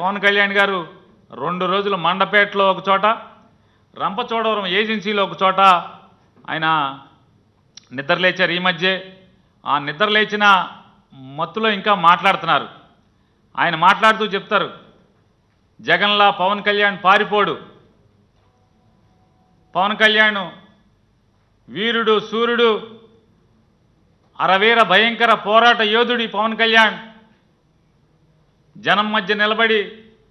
పవన్ కళ్యాణ్ గారు రెండు రోజులు మండపేటలో ఒక చోట రంపచోడవరం ఏజెన్సీలో ఒక చోట ఆయన నిద్రలేచారు ఈ మధ్య ఆ నిద్రలేచిన మత్తులో ఇంకా మాట్లాడుతున్నారు ఆయన మాట్లాడుతూ చెప్తారు జగన్లా పవన్ కళ్యాణ్ పారిపోడు పవన్ కళ్యాణ్ వీరుడు సూర్యుడు అరవీర భయంకర పోరాట యోధుడి పవన్ కళ్యాణ్ జనం మధ్య నిలబడి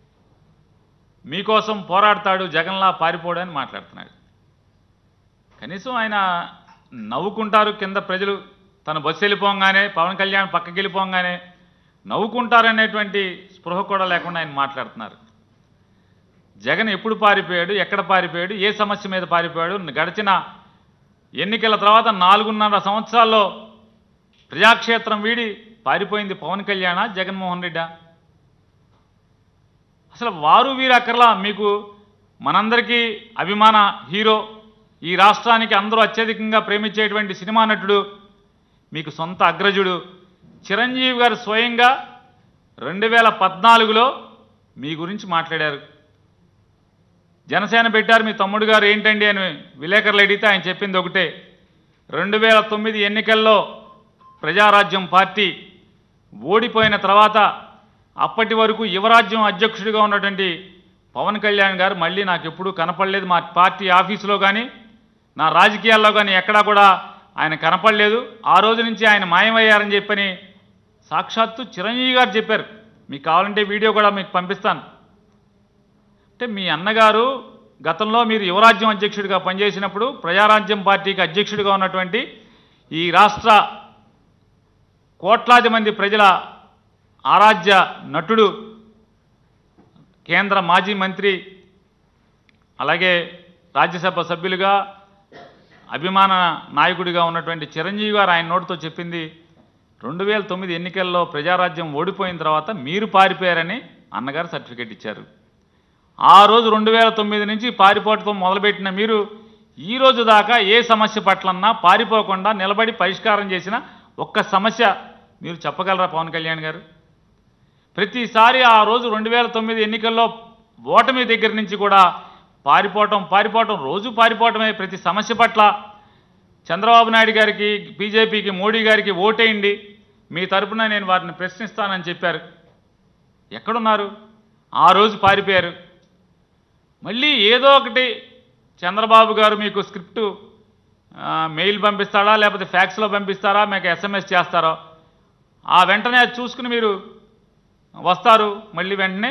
మీకోసం పోరాడతాడు జగన్లా పారిపోడు అని మాట్లాడుతున్నాడు కనీసం ఆయన నవ్వుకుంటారు కింద ప్రజలు తన బస్సు వెళ్ళిపోగానే పవన్ కళ్యాణ్ పక్కకి వెళ్ళిపోగానే నవ్వుకుంటారనేటువంటి స్పృహ కూడా లేకుండా ఆయన మాట్లాడుతున్నారు జగన్ ఎప్పుడు పారిపోయాడు ఎక్కడ పారిపోయాడు ఏ సమస్య మీద పారిపోయాడు గడిచిన ఎన్నికల తర్వాత నాలుగున్నర సంవత్సరాల్లో ప్రజాక్షేత్రం వీడి పారిపోయింది పవన్ కళ్యాణ జగన్మోహన్ రెడ్డా అసలు వారు వీరు అక్కర్లా మీకు మనందరికీ అభిమాన హీరో ఈ రాష్ట్రానికి అందరూ అత్యధికంగా ప్రేమించేటువంటి సినిమా నటుడు మీకు సొంత అగ్రజుడు చిరంజీవి గారు స్వయంగా రెండు వేల పద్నాలుగులో మీ గురించి మాట్లాడారు జనసేన పెట్టారు మీ తమ్ముడు గారు ఏంటండి అని విలేకరులు అడిగితే ఆయన చెప్పింది ఒకటే రెండు వేల తొమ్మిది ఎన్నికల్లో ప్రజారాజ్యం పార్టీ ఓడిపోయిన తర్వాత అప్పటి వరకు యువరాజ్యం అధ్యక్షుడిగా ఉన్నటువంటి పవన్ కళ్యాణ్ గారు మళ్ళీ నాకు ఎప్పుడూ కనపడలేదు మా పార్టీ ఆఫీసులో కానీ నా రాజకీయాల్లో కానీ ఎక్కడా కూడా ఆయన కనపడలేదు ఆ రోజు నుంచి ఆయన మాయమయ్యారని చెప్పని సాక్షాత్తు చిరంజీవి గారు చెప్పారు మీకు కావాలంటే వీడియో కూడా మీకు పంపిస్తాను అంటే మీ అన్నగారు గతంలో మీరు యువరాజ్యం అధ్యక్షుడిగా పనిచేసినప్పుడు ప్రజారాజ్యం పార్టీకి అధ్యక్షుడిగా ఉన్నటువంటి ఈ రాష్ట్ర కోట్లాది మంది ప్రజల ఆరాధ్య నటుడు కేంద్ర మాజీ మంత్రి అలాగే రాజ్యసభ సభ్యులుగా అభిమాన నాయకుడిగా ఉన్నటువంటి చిరంజీవి గారు ఆయన నోటితో చెప్పింది రెండు వేల తొమ్మిది ఎన్నికల్లో ప్రజారాజ్యం ఓడిపోయిన తర్వాత మీరు పారిపోయారని అన్నగారు సర్టిఫికేట్ ఇచ్చారు ఆ రోజు రెండు వేల తొమ్మిది నుంచి పారిపోవటం మొదలుపెట్టిన మీరు ఈ రోజు దాకా ఏ సమస్య పట్లన్నా పారిపోకుండా నిలబడి పరిష్కారం చేసిన ఒక్క సమస్య మీరు చెప్పగలరా పవన్ కళ్యాణ్ గారు ప్రతిసారి ఆ రోజు రెండు వేల తొమ్మిది ఎన్నికల్లో ఓటమి దగ్గర నుంచి కూడా పారిపోవటం పారిపోవటం రోజు పారిపోవటమే ప్రతి సమస్య పట్ల చంద్రబాబు నాయుడు గారికి బీజేపీకి మోడీ గారికి ఓటేయండి మీ తరపున నేను వారిని ప్రశ్నిస్తానని చెప్పారు ఎక్కడున్నారు ఆ రోజు పారిపోయారు మళ్ళీ ఏదో ఒకటి చంద్రబాబు గారు మీకు స్క్రిప్టు ఆ, మెయిల్ పంపిస్తాడా లేకపోతే ఫ్యాక్స్లో పంపిస్తారా మీకు ఎస్ఎంఎస్ చేస్తారో ఆ వెంటనే అది చూసుకుని మీరు వస్తారు మళ్ళీ వెంటనే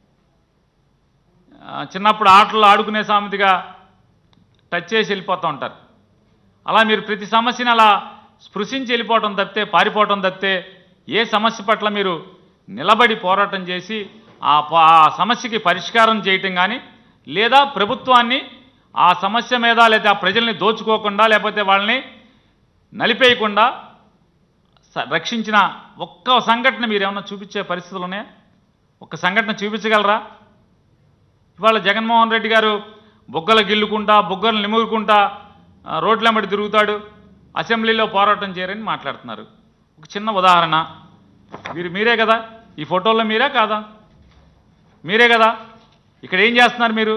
ఆ, చిన్నప్పుడు ఆటలు ఆడుకునే సామెతగా టచ్ చేసి వెళ్ళిపోతూ ఉంటారు అలా మీరు ప్రతి సమస్యని అలా స్పృశించి వెళ్ళిపోవటం తప్పితే పారిపోవటం తప్పితే ఏ సమస్య పట్ల మీరు నిలబడి పోరాటం చేసి ఆ ప- ఆ సమస్యకి పరిష్కారం చేయటం కానీ లేదా ప్రభుత్వాన్ని ఆ సమస్య మీద లేదా ఆ ప్రజల్ని దోచుకోకుండా లేకపోతే వాళ్ళని నలిపేయకుండా స- రక్షించిన ఒక్క సంఘటన మీరు ఏమన్నా చూపించే పరిస్థితులు ఉన్నాయా ఒక్క సంఘటన చూపించగలరా ఇవాళ జగన్మోహన్ రెడ్డి గారు బుగ్గలు గిల్లుకుంటా బుగ్గలు నిమురుకుంటా ఆ, రోడ్లెంబడి తిరుగుతాడు అసెంబ్లీలో పోరాటం చేయరని మాట్లాడుతున్నారు ఒక చిన్న ఉదాహరణ మీరు మీరే కదా ఈ ఫోటోల్లో మీరే కాదా మీరే కదా ఇక్కడ ఏం చేస్తున్నారు మీరు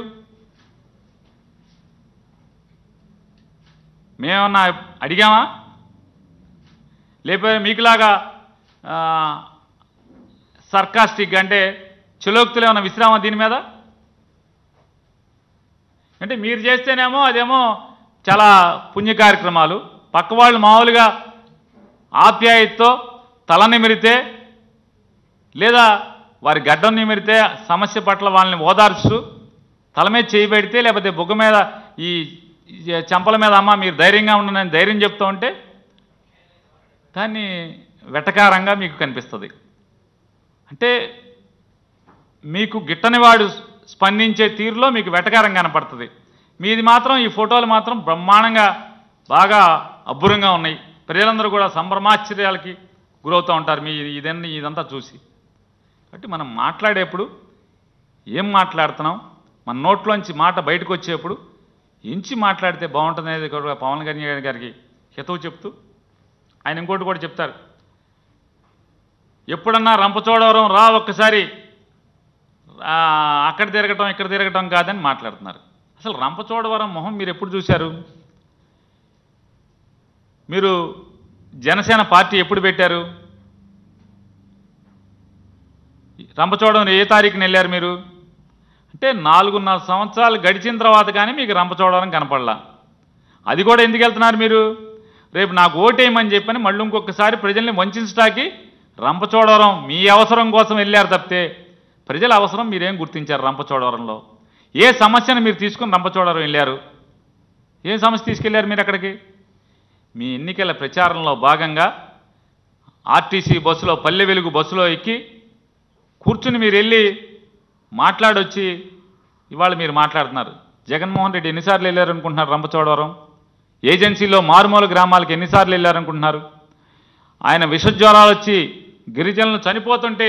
మేమన్నా అడిగామా లేకపోతే మీకులాగా ఆ, సర్కాస్టిక్ అంటే చిలోక్తులు ఏమైనా విశ్రామ దీని మీద అంటే మీరు చేస్తేనేమో అదేమో చాలా పుణ్య కార్యక్రమాలు పక్క వాళ్ళు మామూలుగా ఆప్యాయతతో తల నిమిరితే లేదా వారి గడ్డం నిమిరితే సమస్య పట్ల వాళ్ళని ఓదార్చు తల మీద చేయి పెడితే లేకపోతే బుగ్గ మీద ఈ ఈ చెంపల మీద అమ్మ మీరు ధైర్యంగా ఉండనని ధైర్యం చెప్తూ ఉంటే దాన్ని వెటకారంగా మీకు కనిపిస్తుంది అంటే మీకు గిట్టనివాడు స్పందించే తీరులో మీకు వెటకారం కనపడుతుంది మీది మాత్రం ఈ ఫోటోలు మాత్రం బ్రహ్మాండంగా బాగా అబ్బురంగా ఉన్నాయి ప్రజలందరూ కూడా సంభ్రమాశ్చర్యాలకి గురవుతూ ఉంటారు మీ ఇదన్నీ ఇదంతా చూసి కాబట్టి మనం మాట్లాడేప్పుడు ఏం మాట్లాడుతున్నాం మన నోట్లోంచి మాట బయటకు వచ్చేప్పుడు ఎంచి మాట్లాడితే బాగుంటుంది అనేది కూడా పవన్ కళ్యాణ్ గారికి హితవు చెప్తూ ఆయన ఇంకోటి కూడా చెప్తారు ఎప్పుడన్నా రంపచోడవరం రా ఒక్కసారి ఆ, అక్కడ తిరగటం ఇక్కడ తిరగటం కాదని మాట్లాడుతున్నారు అసలు రంపచోడవరం మొహం మీరు ఎప్పుడు చూశారు మీరు జనసేన పార్టీ ఎప్పుడు పెట్టారు రంపచోడవరం ఏ తారీఖున వెళ్ళారు మీరు అంటే నాలుగున్నర సంవత్సరాలు గడిచిన తర్వాత కానీ మీకు రంపచోడవరం కనపడలా అది కూడా ఎందుకు వెళ్తున్నారు మీరు రేపు నాకు ఓటేయమని చెప్పని మళ్ళీ ఇంకొకసారి ప్రజల్ని వంచడానికి రంపచోడవరం మీ అవసరం కోసం వెళ్ళారు తప్పితే ప్రజల అవసరం మీరేం గుర్తించారు రంపచోడవరంలో ఏ సమస్యను మీరు తీసుకుని రంపచోడవరం వెళ్ళారు ఏ సమస్య తీసుకెళ్లారు మీరు అక్కడికి మీ ఎన్నికల ప్రచారంలో భాగంగా ఆర్టీసీ బస్సులో పల్లె వెలుగు బస్సులో ఎక్కి కూర్చుని మీరు వెళ్ళి మాట్లాడొచ్చి ఇవాళ మీరు మాట్లాడుతున్నారు జగన్మోహన్ రెడ్డి ఎన్నిసార్లు వెళ్ళారు అనుకుంటున్నారు రంపచోడవరం ఏజెన్సీలో మారుమూల గ్రామాలకు ఎన్నిసార్లు వెళ్ళారనుకుంటున్నారు ఆయన విషజ్వరాలు వచ్చి గిరిజనులు చనిపోతుంటే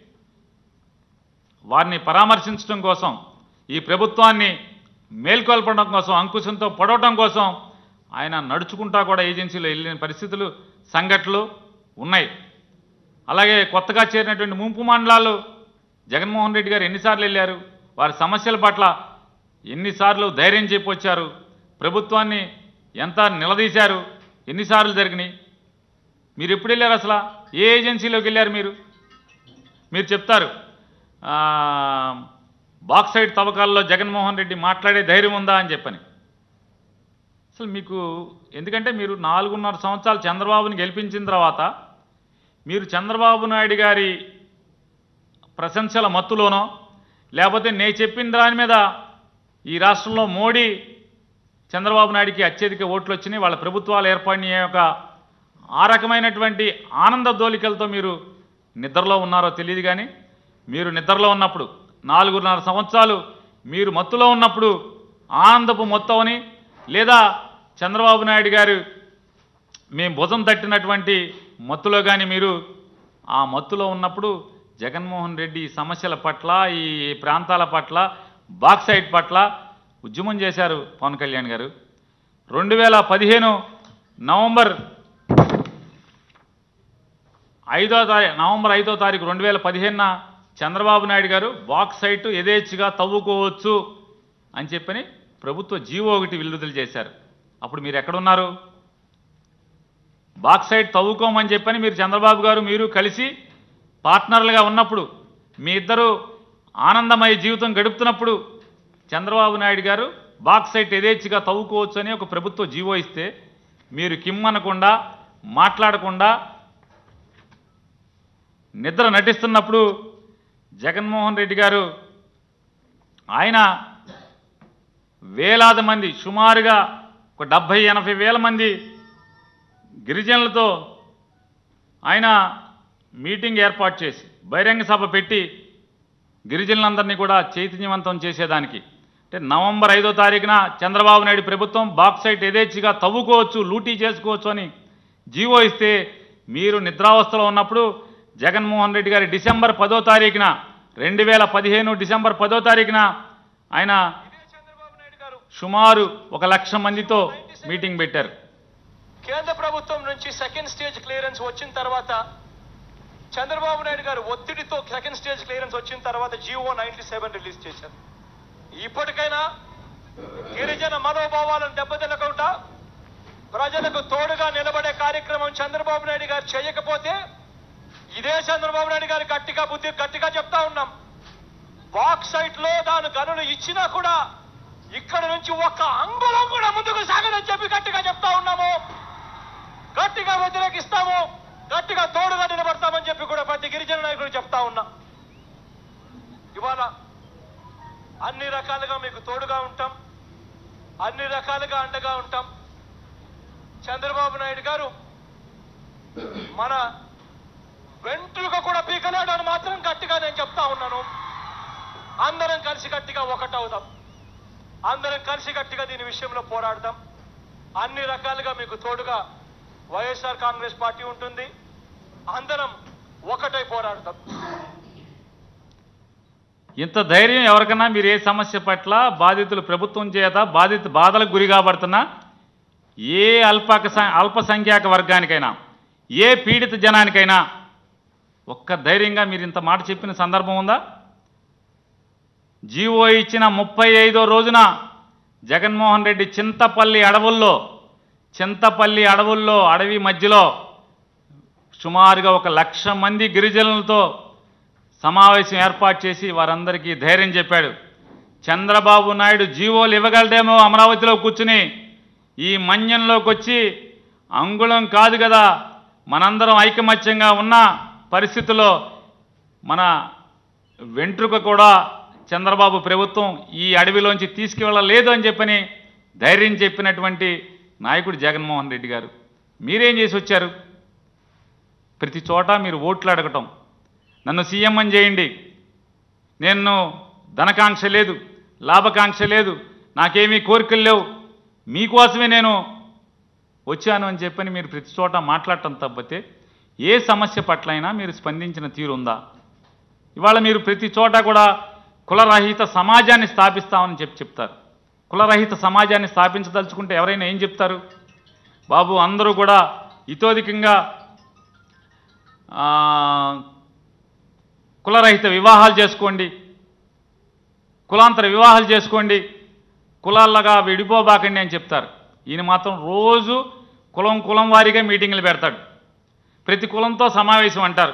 వారిని పరామర్శించడం కోసం ఈ ప్రభుత్వాన్ని మేల్కొల్పడం కోసం అంకుశంతో పొడవటం కోసం ఆయన నడుచుకుంటా కూడా ఏజెన్సీలో వెళ్ళిన పరిస్థితులు సంఘటనలు ఉన్నాయి అలాగే కొత్తగా చేరినటువంటి ముంపు మండలాలు జగన్మోహన్ రెడ్డి గారు ఎన్నిసార్లు వెళ్ళారు వారి సమస్యల పట్ల ఎన్నిసార్లు ధైర్యం చెప్పొచ్చారు ప్రభుత్వాన్ని ఎంత నిలదీశారు ఎన్నిసార్లు జరిగినాయి మీరు ఎప్పుడు వెళ్ళారు అసలు ఏ ఏజెన్సీలోకి వెళ్ళారు మీరు మీరు చెప్తారు ఆ, బాక్సైడ్ తవ్వకాల్లో జగన్మోహన్ రెడ్డి మాట్లాడే ధైర్యం ఉందా అని చెప్పని అసలు మీకు ఎందుకంటే మీరు నాలుగున్నర సంవత్సరాలు చంద్రబాబుని గెలిపించిన తర్వాత మీరు చంద్రబాబు నాయుడు గారి ప్రశంసల మత్తులోనో లేకపోతే నేను చెప్పిన దాని మీద ఈ రాష్ట్రంలో మోడీ చంద్రబాబు నాయుడికి అత్యధిక ఓట్లు వచ్చినాయి వాళ్ళ ప్రభుత్వాలు ఏర్పడిన యొక్క ఆ రకమైనటువంటి ఆనంద దోలికలతో మీరు నిద్రలో ఉన్నారో తెలియదు కానీ మీరు నిద్రలో ఉన్నప్పుడు నాలుగున్నర సంవత్సరాలు మీరు మత్తులో ఉన్నప్పుడు ఆనందపు మొత్తమని లేదా చంద్రబాబు నాయుడు గారు మేము భుజం తట్టినటువంటి మత్తులో కానీ మీరు ఆ మత్తులో ఉన్నప్పుడు జగన్మోహన్ రెడ్డి ఈ సమస్యల పట్ల ఈ ప్రాంతాల పట్ల బాక్సైట్ పట్ల ఉద్యమం చేశారు పవన్ కళ్యాణ్ గారు రెండు వేల పదిహేను నవంబర్ ఐదో తారీఖు నవంబర్ ఐదో తారీఖు రెండు వేల పదిహేనున చంద్రబాబు నాయుడు గారు బాక్సైట్ యథేచ్ఛగా తవ్వుకోవచ్చు అని చెప్పని ప్రభుత్వ జీవో ఒకటి విడుదల చేశారు అప్పుడు మీరు ఎక్కడున్నారు బాక్సైట్ తవ్వుకోమని చెప్పని మీరు చంద్రబాబు గారు మీరు కలిసి పార్ట్నర్లుగా ఉన్నప్పుడు మీ ఇద్దరు ఆనందమయ జీవితం గడుపుతున్నప్పుడు చంద్రబాబు నాయుడు గారు బాక్సైట్ యథేచ్ఛగా తవ్వుకోవచ్చు అని ఒక ప్రభుత్వ జీవో ఇస్తే మీరు కిమ్మనకుండా మాట్లాడకుండా నిద్ర నటిస్తున్నప్పుడు జగన్మోహన్ రెడ్డి గారు ఆయన వేలాది మంది సుమారుగా ఒక డెబ్భై ఎనభై వేల మంది గిరిజనులతో ఆయన మీటింగ్ ఏర్పాటు చేసి బహిరంగ సభ పెట్టి గిరిజనులందరినీ కూడా చైతన్యవంతం చేసేదానికి అంటే నవంబర్ ఐదో తారీఖున చంద్రబాబు నాయుడు ప్రభుత్వం బాక్సైట్ యథేచ్ఛగా తవ్వుకోవచ్చు లూటీ చేసుకోవచ్చు అని జీవో ఇస్తే మీరు నిద్రావస్థలో ఉన్నప్పుడు జగన్మోహన్ రెడ్డి గారి డిసెంబర్ పదో తారీఖున రెండు వేల పదిహేను డిసెంబర్ పదో తారీఖున ఆయన ఇదే చంద్రబాబు నాయుడు గారు సుమారు ఒక లక్ష మందితో మీటింగ్ పెట్టారు కేంద్ర ప్రభుత్వం నుంచి సెకండ్ స్టేజ్ క్లియరెన్స్ వచ్చిన తర్వాత చంద్రబాబు నాయుడు గారు ఒత్తిడితో సెకండ్ స్టేజ్ క్లియరెన్స్ వచ్చిన తర్వాత జియో నైన్టీ సెవెన్ రిలీజ్ చేశారు ఇప్పటికైనా గిరిజన మనోభావాలను దెబ్బతినకుండా ప్రజలకు తోడుగా నిలబడే కార్యక్రమం చంద్రబాబు నాయుడు గారు చేయకపోతే ఇదే చంద్రబాబు నాయుడు గారు గట్టిగా బుద్ధి గట్టిగా చెప్తా ఉన్నాం బాక్సైట్ లో దాని గనులు ఇచ్చినా కూడా ఇక్కడ నుంచి ఒక్క అంగుళం కూడా ముందుకు సాగదని చెప్పి గట్టిగా చెప్తా ఉన్నాము గట్టిగా వ్యతిరేకిస్తాము గట్టిగా తోడుగా నిలబడతామని చెప్పి కూడా ప్రతి గిరిజన నాయకుడు చెప్తా ఉన్నా ఇవాళ అన్ని రకాలుగా మీకు తోడుగా ఉంటాం అన్ని రకాలుగా అండగా ఉంటాం చంద్రబాబు నాయుడు గారు మన వెంట్రుక కూడా పీకలేడు అని మాత్రం గట్టిగా నేను చెప్తా ఉన్నాను అందరం కలిసి గట్టిగా ఒకటవుదాం అందరం కలిసి గట్టిగా దీని విషయంలో పోరాడదాం అన్ని రకాలుగా మీకు తోడుగా వైఎస్ఆర్ కాంగ్రెస్ పార్టీ ఉంటుంది అందరం ఒకటై పోరాడదాం ఇంత ధైర్యం ఎవరికన్నా మీరు ఏ సమస్య పట్ల బాధితులు ప్రభుత్వం చేత బాధిత బాధలకు గురి కాబడుతున్నా ఏ అల్పక స- అల్పసంఖ్యాక వర్గానికైనా ఏ పీడిత జనానికైనా ఒక్క ధైర్యంగా మీరు ఇంత మాట చెప్పిన సందర్భం ఉందా జీవో ఇచ్చిన ముప్పై ఐదో రోజున జగన్మోహన్ రెడ్డి చింతపల్లి అడవుల్లో చింతపల్లి అడవుల్లో అడవి మధ్యలో సుమారుగా ఒక లక్ష మంది గిరిజనులతో సమావేశం ఏర్పాటు చేసి వారందరికీ ధైర్యం చెప్పాడు చంద్రబాబు నాయుడు జీవోలు ఇవ్వగలడేమో అమరావతిలో కూర్చుని ఈ మన్యంలోకి వచ్చి అంగుళం కాదు కదా మనందరం ఐకమత్యంగా ఉన్న పరిస్థితుల్లో మన వెంట్రుక కూడా చంద్రబాబు ప్రభుత్వం ఈ అడవిలోంచి తీసుకువెళ్ళలేదు అని చెప్పని ధైర్యం చెప్పినటువంటి నాయకుడు జగన్మోహన్ రెడ్డి గారు మీరేం చేసి వచ్చారు ప్రతి చోట మీరు ఓట్లు అడగటం నన్ను సీఎం అని చేయండి నేను ధనకాంక్ష లేదు లాభకాంక్ష లేదు నాకేమీ కోరికలు లేవు మీకోసమే నేను వచ్చాను అని చెప్పని మీరు ప్రతి చోట మాట్లాడటం తప్పితే ఏ సమస్య పట్లైనా మీరు స్పందించిన తీరు ఉందా ఇవాళ మీరు ప్రతి చోట కూడా కులరహిత సమాజాన్ని స్థాపిస్తామని చెప్పి చెప్తారు కులరహిత సమాజాన్ని స్థాపించదలుచుకుంటే ఎవరైనా ఏం చెప్తారు బాబు అందరూ కూడా ఇతోధికంగా ఆ, కులరహిత వివాహాలు చేసుకోండి కులాంతర వివాహాలు చేసుకోండి కులాల్లాగా విడిపోబాకండి అని చెప్తారు ఈయన మాత్రం రోజు కులం కులం వారీగా మీటింగ్లు పెడతాడు ప్రతి కులంతో సమావేశం అంటారు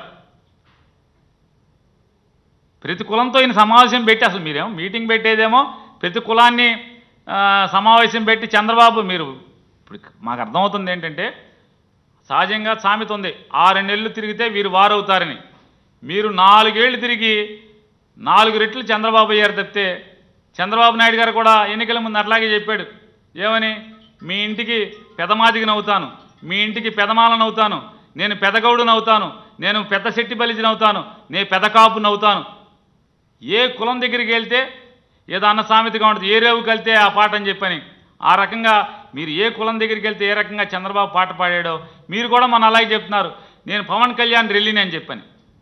ప్రతి కులంతో ఈయన సమావేశం పెట్టి అసలు మీరేమో మీటింగ్ పెట్టేదేమో ప్రతి కులాన్ని ఆ, సమావేశం పెట్టి చంద్రబాబు మీరు ఇప్పుడు మాకు అర్థమవుతుంది ఏంటంటే సహజంగా సామెత ఉంది ఆరు నెలలు తిరిగితే వీరు వారవుతారని మీరు నాలుగేళ్లు తిరిగి నాలుగు రెట్లు చంద్రబాబు అయ్యారు తప్పితే చంద్రబాబు నాయుడు గారు కూడా ఎన్నికల ముందు అట్లాగే చెప్పాడు ఏమని మీ ఇంటికి పెదమాదిగని అవుతాను మీ ఇంటికి పెదమాలను అవుతాను నేను పెదగౌడుని అవుతాను నేను పెద్ద శెట్టి బలిజిని అవుతాను నేను పెదకాపుని అవుతాను ఏ కులం దగ్గరికి వెళ్తే ఏదో అన్న సామెతగా ఉంటుంది ఏ రేవుకి వెళ్తే ఆ పాట అని చెప్పని ఆ రకంగా మీరు ఏ కులం దగ్గరికి వెళ్తే ఏ రకంగా చంద్రబాబు పాట పాడాడో మీరు కూడా మన అలాగే చెప్తున్నారు నేను పవన్ కళ్యాణ్ రెల్లిని అని చెప్పని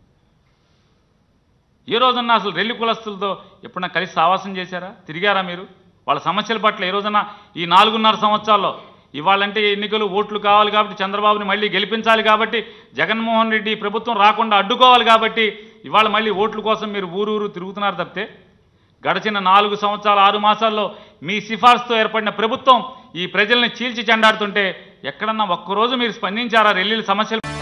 ఏ రోజున్నా అసలు రెల్లి కులస్తులతో ఎప్పుడన్నా కలిసి సావాసం చేశారా తిరిగారా మీరు వాళ్ళ సమస్యల పట్ల ఏ రోజున్నా ఈ నాలుగున్నర సంవత్సరాల్లో ఇవాళంటే ఎన్నికలు ఓట్లు కావాలి కాబట్టి చంద్రబాబుని మళ్ళీ గెలిపించాలి కాబట్టి జగన్మోహన్ రెడ్డి ప్రభుత్వం రాకుండా అడ్డుకోవాలి కాబట్టి ఇవాళ మళ్ళీ ఓట్ల కోసం మీరు ఊరు ఊరు తిరుగుతున్నారు తప్పితే గడిచిన నాలుగు సంవత్సరాల ఆరు మాసాల్లో మీ సిఫార్సుతో ఏర్పడిన ప్రభుత్వం ఈ ప్రజల్ని చీల్చి చెండాడుతుంటే ఎక్కడన్నా ఒక్కరోజు మీరు స్పందించారా రెల్లీల సమస్యలు